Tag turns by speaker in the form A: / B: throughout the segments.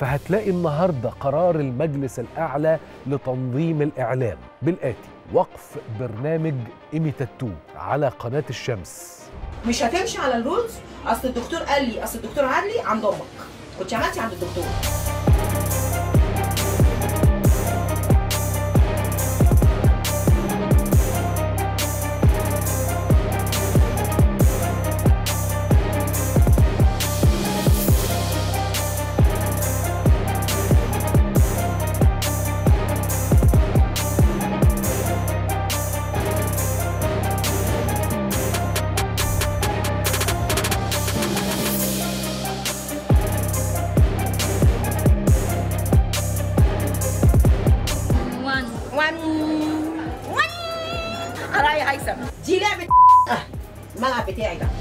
A: فهتلاقي النهارده قرار المجلس الاعلى لتنظيم الاعلام بالاتي وقف برنامج ايميتاتو على قناه الشمس
B: مش هتمشي على الرولز اصل الدكتور قال لي اصل الدكتور عدلي عند امك كنت عملتي عند الدكتور
C: وان
B: وان وان على يا هيثم دي لعبه آه، الملعب بتاعي ده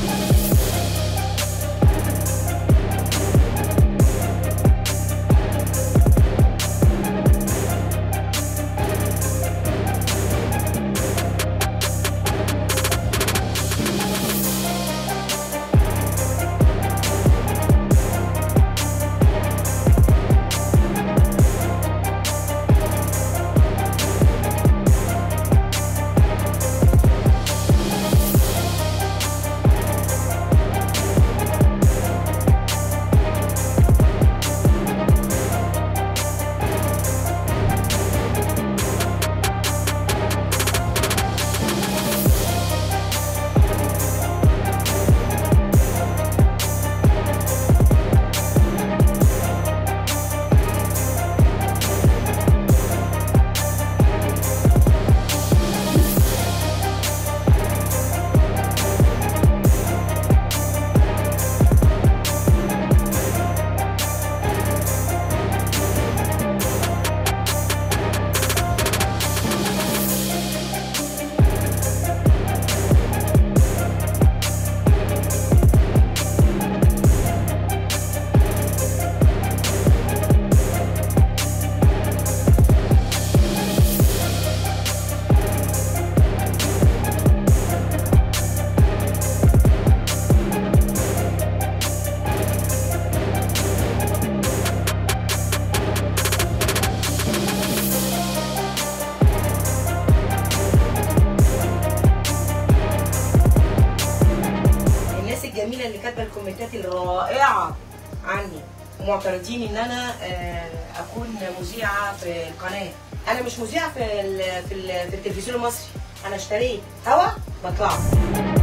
B: الناس الجميله اللي كاتبه الكومنتات الرائعه عني ومعترضين ان انا آه، اكون مذيعه في القناه انا مش مذيعه في ال في, ال في التلفزيون المصري انا اشتريت هوا بطلع